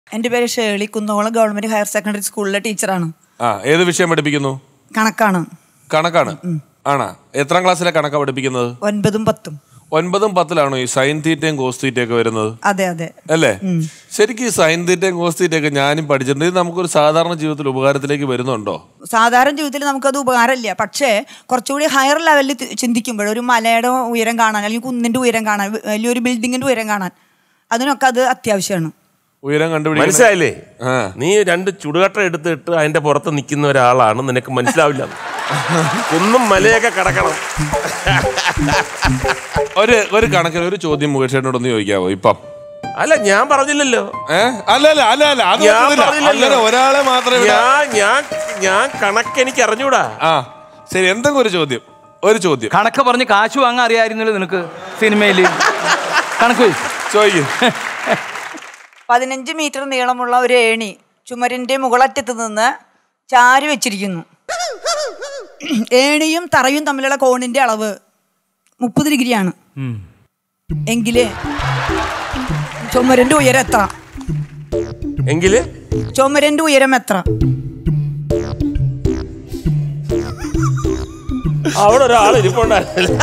എൻ്റെ പേര് ഷേളി കുന്നോളം ഗവൺമെന്റ് ഹയർ സെക്കൻഡറി സ്കൂളിലെ ടീച്ചറാണ് ആ ഏത് വിഷയം പഠിപ്പിക്കുന്നു കണക്കാണ് കണക്കാണ് ആണാ എത്രാം ക്ലാസ്സിലെ കണക്കാ പഠിപ്പിക്കുന്നത് ഒൻപതും പത്തും ഒൻപതും പത്തിലാണോ ഈ സൈൻ തീറ്റയും കോസ് തീറ്റയും ഒക്കെ വരുന്നത് അതെ അതെ അല്ലേ ശരിക്കും ഈ സൈൻ തീറ്റയും കോസ് തീറ്റയും ഒക്കെ ഞാനും പഠിച്ചിട്ടുണ്ട് ഇത് നമുക്കൊരു സാധാരണ ജീവിതത്തിൽ ഉപകാരത്തിലേക്ക് വരുന്നുണ്ടോ സാധാരണ ജീവിതത്തിൽ നമുക്കത് ഉപകാരമില്ല പക്ഷേ കുറച്ചുകൂടി ഹയർ ലെവലിൽ തി- ചിന്തിക്കുമ്പോൾ ഒരു മലയുടെ ഉയരം കാണാൻ അല്ലെങ്കിൽ കുന്നിന്റെ ഉയരം കാണാൻ വ- വലിയൊരു ബിൽഡിങ്ങിന്റെ ഉയരം കാണാൻ അതിനൊക്കെ അത് അത്യാവശ്യമാണ് ഉയരം കണ്ടുപിടിക്കാൻ മനസ്സിലായില്ലേ ആ. നീ രണ്ട് ചുടുകട്ട എടുത്തിട്ട് അതിന്റെ പുറത്ത് നിൽക്കുന്ന ഒരാളാണ് നിനക്ക് മനസ്സിലാവില്ല കുന്നും മലയൊക്കെ കടക്കണം ഒരു ഒരു കണക്കിന് ഒരു ചോദ്യം മുകേഷേട്ടനോടൊന്ന് ചോദിക്കാവോ ഇപ്പം അല്ല ഞാൻ പറഞ്ഞില്ലല്ലോ ഏ അല്ല അല്ല അല്ല അല്ല അത് ഞാൻ പറ്റുന്നില്ല. പറഞ്ഞില്ലല്ലോ. അങ്ങനെ ഒരാളെ മാത്രമേ ഇവിടെ- ഞാൻ ഞാൻ ഞാൻ കണക്ക് എനിക്ക് അറിഞ്ഞൂടാ ആ ശരി എന്തെങ്കിലും ഒരു ചോദ്യം ഒരു ചോദ്യം കണക്ക് പറഞ്ഞ് കാശ് വാങ്ങാൻ അറിയായിരുന്നല്ലോ നിനക്ക് സിനിമയിൽ കണക്ക് പോയി ചോദിക്കും പതിനഞ്ച് മീറ്റർ നീളമുള്ള ഒരു ഏണി ചുമരിന്റെ മുകളറ്റത്ത് നിന്ന് ചാരി വെച്ചിരിക്കുന്നു ഏണിയും തറയും തമ്മിലുള്ള കോണിന്റെ അളവ് മുപ്പത് ഡിഗ്രിയാണ് എങ്കില് ചുമരിന്റെ ഉയരം എത്ര എങ്കില് ചുമരിന്റെ ഉയരം എത്ര അവിടെ ഒരാൾ ഇരിപ്പുണ്ടായിരുന്നില്ല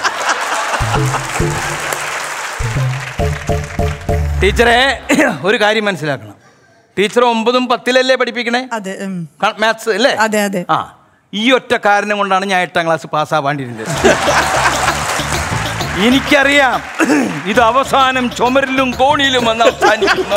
ടീച്ചറെ ഒരു കാര്യം മനസ്സിലാക്കണം ടീച്ചർ ഒമ്പതും പത്തിലല്ലേ പഠിപ്പിക്കണേ അതെ ഉം. മാത്സ് അല്ലേ അതെ അതെ ആ ഈ ഒറ്റ കാരണം കൊണ്ടാണ് ഞാൻ എട്ടാം ക്ലാസ് പാസ്സാവാണ്ടിരുന്നത് എനിക്കറിയാം ഇത് അവസാനം ചുമരിലും കോണിയിലും വന്ന് അവസാനിക്കുന്നു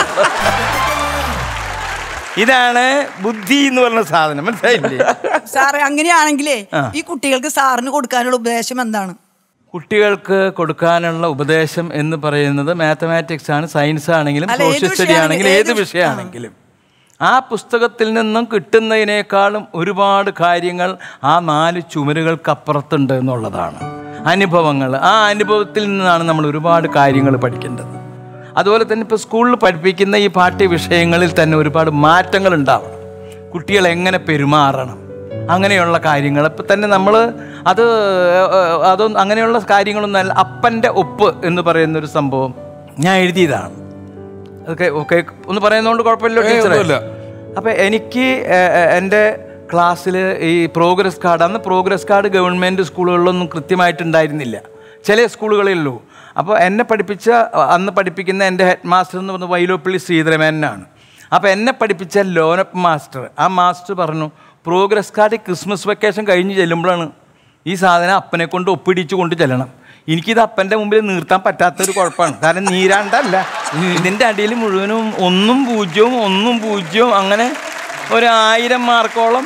ഇതാണ് ബുദ്ധി എന്ന് പറഞ്ഞ സാധനം മനസ്സിലായില്ലേ സാറേ അങ്ങനെയാണെങ്കിലേ ആ. ഈ കുട്ടികൾക്ക് സാറിന് കൊടുക്കാനുള്ള ഉപദേശം എന്താണ് കുട്ടികൾക്ക് കൊടുക്കാനുള്ള ഉപദേശം എന്ന് പറയുന്നത് മാത്തമാറ്റിക്സ് ആണ് സയൻസ് ആണെങ്കിലും അല്ല, ഏത് സോഷ്യൽ സ്റ്റഡി വിഷയമാണ്- ആണെങ്കിലും ഏത് ഏത് വിഷ- വിഷയമാണെങ്കിലും ആ പുസ്തകത്തിൽ നിന്നും കിട്ടുന്നതിനേക്കാളും ഒരുപാട് കാര്യങ്ങൾ ആ നാല് ചുമരുകൾക്കപ്പുറത്തുണ്ട് എന്നുള്ളതാണ് അനുഭവങ്ങൾ ആ അനുഭവത്തിൽ നിന്നാണ് നമ്മൾ ഒരുപാട് കാര്യങ്ങൾ പഠിക്കേണ്ടത് അതുപോലെ തന്നെ ഇപ്പോൾ സ്കൂളിൽ പഠിപ്പിക്കുന്ന ഈ പാഠ്യ വിഷയങ്ങളിൽ തന്നെ ഒരുപാട് മാറ്റങ്ങൾ ഉണ്ടാവണം കുട്ടികൾ എങ്ങനെ പെരുമാറണം അങ്ങനെയുള്ള കാര്യങ്ങൾ ഇപ്പം തന്നെ നമ്മൾ അത് അതൊന്നും അങ്ങനെയുള്ള കാര്യങ്ങളൊന്നും അല്ല അപ്പൻ്റെ ഒപ്പ് എന്ന് പറയുന്ന ഒരു സംഭവം ഞാൻ എഴുതിയതാണ് ഓക്കെ ഓക്കെ ഒന്ന് പറയുന്നതുകൊണ്ട് കുഴപ്പമില്ലല്ലോ ഏയ്, ടീച്ചറെ ഒന്നുമില്ല. അപ്പം എനിക്ക് ഏ, ഏ, എൻ്റെ ക്ലാസ്സിൽ ഈ പ്രോഗ്രസ് കാർഡ് അന്ന് പ്രോഗ്രസ് കാർഡ് ഗവൺമെൻറ് സ്കൂളുകളിലൊന്നും കൃത്യമായിട്ടുണ്ടായിരുന്നില്ല ചില സ്കൂളുകളിലുള്ളൂ അപ്പോൾ എന്നെ പഠിപ്പിച്ച അന്ന് പഠിപ്പിക്കുന്ന എൻ്റെ ഹെഡ് മാസ്റ്റർ എന്ന് പറഞ്ഞ വൈലോപ്പള്ളി ശ്രീധരമേനാണ് അപ്പോൾ എന്നെ പഠിപ്പിച്ച ലോനപ്പ് മാസ്റ്റർ ആ മാസ്റ്റർ പറഞ്ഞു പ്രോഗ്രസ് കാർഡ് ക്രിസ്മസ് വെക്കേഷൻ കഴിഞ്ഞ് ചെല്ലുമ്പോഴാണ് ഈ സാധനം അപ്പനെ കൊണ്ട് ഒപ്പിടിച്ച് കൊണ്ട് ചെല്ലണം എനിക്കിത് അപ്പൻ്റെ മുമ്പിൽ നിർത്താൻ പറ്റാത്തൊരു കുഴപ്പമാണ് കാരണം നീരാണ്ടല്ല ഇതിൻ്റെ അടിയിൽ മുഴുവനും ഒന്നും പൂജ്യവും ഒന്നും പൂജ്യവും അങ്ങനെ ഒരു ആയിരം മാർക്കോളം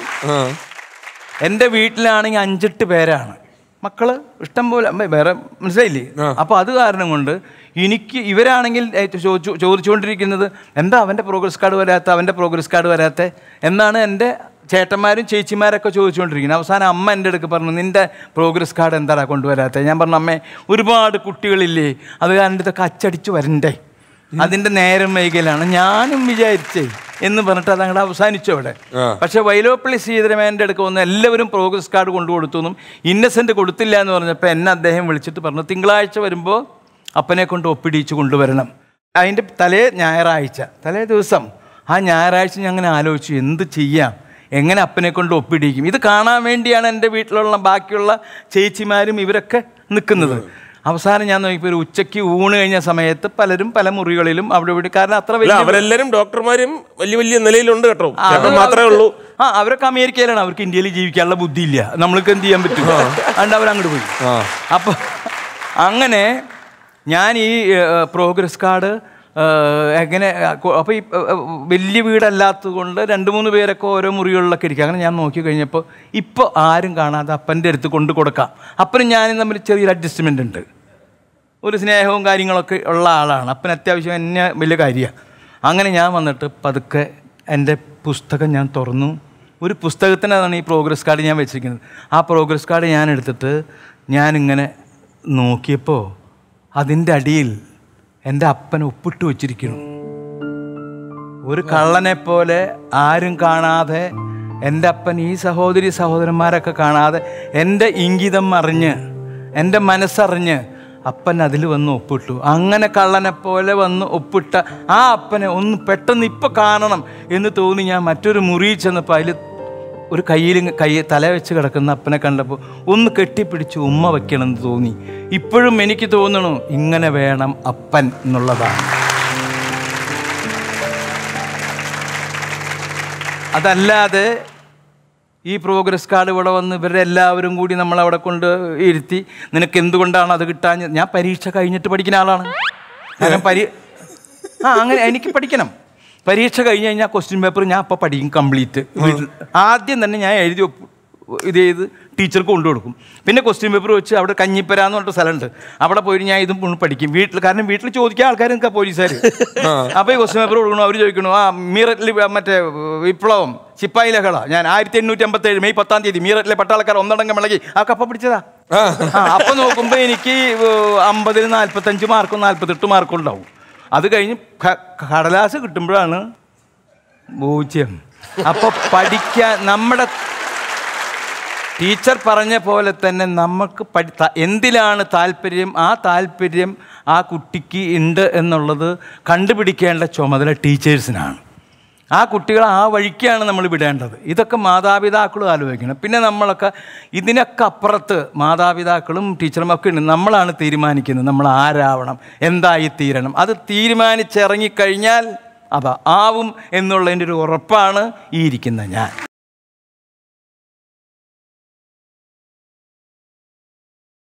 എൻ്റെ വീട്ടിലാണെങ്കിൽ അഞ്ചെട്ട് പേരാണ് മക്കള് ഇഷ്ടം പോലെ അമ്മേ, വേറെ മനസ്സിലായില്ലേ അപ്പോൾ അത് കാരണം കൊണ്ട് എനിക്ക് ഇവരാണെങ്കിൽ ഏ, ചോദിച്ചു ചോദിച്ചുകൊണ്ടിരിക്കുന്നത് എന്താ അവൻ്റെ പ്രോഗ്രസ് കാർഡ് വരാത്ത അവൻ്റെ പ്രോഗ്രസ് കാർഡ് വരാത്ത എന്നാണ് എൻ്റെ ചേട്ടന്മാരും ചേച്ചിമാരൊക്കെ ചോദിച്ചുകൊണ്ടിരിക്കുന്നത് അവസാനം അമ്മ എൻ്റെ അടുക്ക് പറഞ്ഞു നിൻ്റെ പ്രോഗ്രസ് കാർഡ് എന്താടാ കൊണ്ടുവരാത്തത് ഞാൻ പറഞ്ഞു അമ്മേ ഒരുപാട് കുട്ടികളില്ലേ അത് കാരണം ഇതൊക്കെ അച്ചടിച്ച് വരണ്ടേ അതിൻ്റെ നേരം വൈകലാണ് ഞാനും വിചാരിച്ചേ എന്ന് പറഞ്ഞിട്ട് അത് അങ്ങോട്ട് അവസാനിച്ചു അവിടെ പക്ഷെ വൈലോപ്പള്ളി ശ്രീധരമേൻ്റെ അടുക്ക് വന്ന് എല്ലാവരും പ്രോഗ്രസ് കാർഡ് കൊണ്ടു കൊടുത്തു എന്നും ഇന്നസെൻ്റ് കൊടുത്തില്ല എന്ന് പറഞ്ഞപ്പോൾ എന്നെ അദ്ദേഹം വിളിച്ചിട്ട് പറഞ്ഞു തിങ്കളാഴ്ച വരുമ്പോൾ അപ്പനെ കൊണ്ട് ഒപ്പിടിച്ച് കൊണ്ടുവരണം അതിൻ്റെ തലേ ഞായറാഴ്ച തലേ ദിവസം ആ ഞായറാഴ്ച ഞാൻ അങ്ങനെ ആലോചിച്ചു എന്ത് ചെയ്യാം എങ്ങനെ അപ്പനെ കൊണ്ട് ഒപ്പിടിക്കും ഇത് കാണാൻ വേണ്ടിയാണ് എൻ്റെ വീട്ടിലുള്ള ബാക്കിയുള്ള ചേച്ചിമാരും ഇവരൊക്കെ നിൽക്കുന്നത് അവസാനം ഞാൻ നോക്കിയപ്പോൾ ഒരു ഉച്ചയ്ക്ക് ഊണ് കഴിഞ്ഞ സമയത്ത് പലരും പല മുറികളിലും അവിടെ ഇവിടെ കാരണം അത്ര അല്ല വലിയ അവരെല്ലാരും ഡോക്ടർമാരും വലിയ വലിയ നിലയിലുണ്ട് കേട്ടോ ആ, അത് ചേട്ടൻ മാത്രമേ അവർക്ക് ഉള്ളൂ ആ അവരൊക്കെ അമേരിക്കയിലാണ് അവർക്ക് ഇന്ത്യയിൽ ജീവിക്കാനുള്ള ബുദ്ധിയില്ല നമ്മൾക്ക് എന്ത് ചെയ്യാൻ പറ്റും അതുകൊണ്ട് അവർ അങ്ങോട്ട് പോയി അപ്പോൾ അങ്ങനെ ഞാൻ ഈ പ്രോഗ്രസ് കാർഡ് എങ്ങനെ അപ്പോൾ ഈ ഏ, വലിയ വീടല്ലാത്തത് കൊണ്ട് രണ്ട് മൂന്ന് പേരൊക്കെ ഓരോ മുറികളിലൊക്കെ ഇരിക്കുക അങ്ങനെ ഞാൻ നോക്കി കഴിഞ്ഞപ്പോൾ ഇപ്പോൾ ആരും കാണാതെ അപ്പൻ്റെ അടുത്ത് കൊണ്ട് കൊടുക്കാം അപ്പനും ഞാനും തമ്മിൽ ചെറിയൊരു അഡ്ജസ്റ്റ്മെൻ്റ് ഉണ്ട് ഒരു സ്നേഹവും കാര്യങ്ങളൊക്കെ ഉള്ള ആളാണ് അപ്പൻ അത്യാവശ്യം എന്നെ വലിയ കാര്യമാണ് അങ്ങനെ ഞാൻ വന്നിട്ട് പതുക്കെ എൻ്റെ പുസ്തകം ഞാൻ തുറന്നു ഒരു പുസ്തകത്തിനകത്താണ് ഈ പ്രോഗ്രസ് കാർഡ് ഞാൻ വെച്ചിരിക്കുന്നത് ആ പ്രോഗ്രസ് കാർഡ് ഞാൻ എടുത്തിട്ട് ഞാനിങ്ങനെ നോക്കിയപ്പോൾ അതിൻ്റെ അടിയിൽ എൻ്റെ അപ്പൻ ഒപ്പിട്ട് വച്ചിരിക്കുന്നു ഒരു കള്ളനെ പോലെ ആരും കാണാതെ എൻ്റെ അപ്പൻ ഈ സഹോദരി സഹോദരന്മാരൊക്കെ കാണാതെ എൻ്റെ ഇംഗിതം അറിഞ്ഞ് എൻ്റെ മനസ്സറിഞ്ഞ് അപ്പൻ അതിൽ വന്ന് ഒപ്പിട്ടു അങ്ങനെ കള്ളനെ പോലെ വന്ന് ഒപ്പിട്ട ആ അപ്പനെ ഒന്ന് പെട്ടെന്ന് ഇപ്പം കാണണം എന്ന് തോന്നി ഞാൻ മറ്റൊരു മുറിയിൽ ചെന്നപ്പോൾ അതിൽ ഒരു കയ്യിൽ കൈ തല വെച്ച് കിടക്കുന്ന അപ്പനെ കണ്ടപ്പോൾ ഒന്ന് കെട്ടിപ്പിടിച്ച് ഉമ്മ വയ്ക്കണമെന്ന് തോന്നി ഇപ്പോഴും എനിക്ക് തോന്നണു ഇങ്ങനെ വേണം അപ്പൻ എന്നുള്ളതാണ് അതല്ലാതെ ഈ പ്രോഗ്രസ് കാർഡ് ഇവിടെ വന്ന് ഇവരുടെ എല്ലാവരും കൂടി നമ്മൾ അവിടെ കൊണ്ട് ഇരുത്തി നിനക്ക് എന്തുകൊണ്ടാണ് അത് കിട്ടാൻ ഞാൻ പരീക്ഷ കഴിഞ്ഞിട്ട് പഠിക്കുന്ന ആളാണ് ഞാൻ പരി ആ അങ്ങനെ എനിക്ക് പഠിക്കണം പരീക്ഷ കഴിഞ്ഞ് കഴിഞ്ഞാൽ ക്വസ്റ്റ്യൻ പേപ്പർ ഞാൻ അപ്പോൾ പഠിക്കും കംപ്ലീറ്റ് വീട്ടിൽ ആദ്യം തന്നെ ഞാൻ എഴുതി ഒപ്പ് ഇത് ചെയ്ത് ടീച്ചർക്ക് കൊണ്ടു കൊടുക്കും പിന്നെ ക്വസ്റ്റ്യൻ പേപ്പർ വെച്ച് അവിടെ കഞ്ഞിപ്പര എന്ന് പറഞ്ഞിട്ട് സ്ഥലമുണ്ട് അവിടെ പോയിട്ട് ഞാൻ ഇതും മുഴുവൻ പഠിക്കും വീട്ടിൽ കാരണം വീട്ടിൽ ചോദിക്കാൻ ആൾക്കാർ നിൽക്കുക പോലീസുകാർ അപ്പോൾ ഈ ക്വസ്റ്റ്യൻ പേപ്പർ കൊടുക്കണം അവർ ചോദിക്കണു ആ മീററ്റിൽ മറ്റേ വിപ്ലവം ചിപ്പായി ലഹള ഞാൻ ആയിരത്തി എണ്ണൂറ്റി അമ്പത്തേഴ് മെയ് പത്താം തീയതി മീററ്റിലെ പട്ടാളക്കാർ ഒന്നടങ്കം വിളകി ആ കപ്പ പിടിച്ചതാ ആ അപ്പൊ നോക്കുമ്പോ എനിക്ക് അമ്പതിൽ നാൽപ്പത്തഞ്ച് മാർക്കും നാൽപ്പത്തെട്ട് മാർക്കും ഉണ്ടാവും അത് കഴിഞ്ഞ് ക- കടലാസ് കിട്ടുമ്പോഴാണ് പൂജ്യം അപ്പൊ പഠിക്കാൻ നമ്മുടെ ടീച്ചർ പറഞ്ഞ പോലെ തന്നെ നമുക്ക് പഠി ത- എന്തിലാണ് താല്പര്യം ആ താല്പര്യം ആ കുട്ടിക്ക് ഉണ്ട് എന്നുള്ളത് കണ്ടുപിടിക്കേണ്ട ചുമതല ടീച്ചേഴ്സിനാണ് ആ കുട്ടികളെ ആ വഴിക്കാണ് നമ്മൾ വിടേണ്ടത് ഇതൊക്കെ മാതാപിതാക്കളും ആലോചിക്കണം പിന്നെ നമ്മളൊക്കെ ഇതിനൊക്കെ അപ്പുറത്ത് മാതാപിതാക്കളും ടീച്ചറും ഒക്കെ ഉണ്ട് നമ്മളാണ് തീരുമാനിക്കുന്നത് നമ്മൾ ആരാവണം എന്തായി തീരണം അത് തീരുമാനിച്ചിറങ്ങിക്കഴിഞ്ഞാൽ അതാ ആവും എന്നുള്ളതിൻ്റെ ഒരു ഉറപ്പാണ് ഈ ഇരിക്കുന്ന ഞാൻ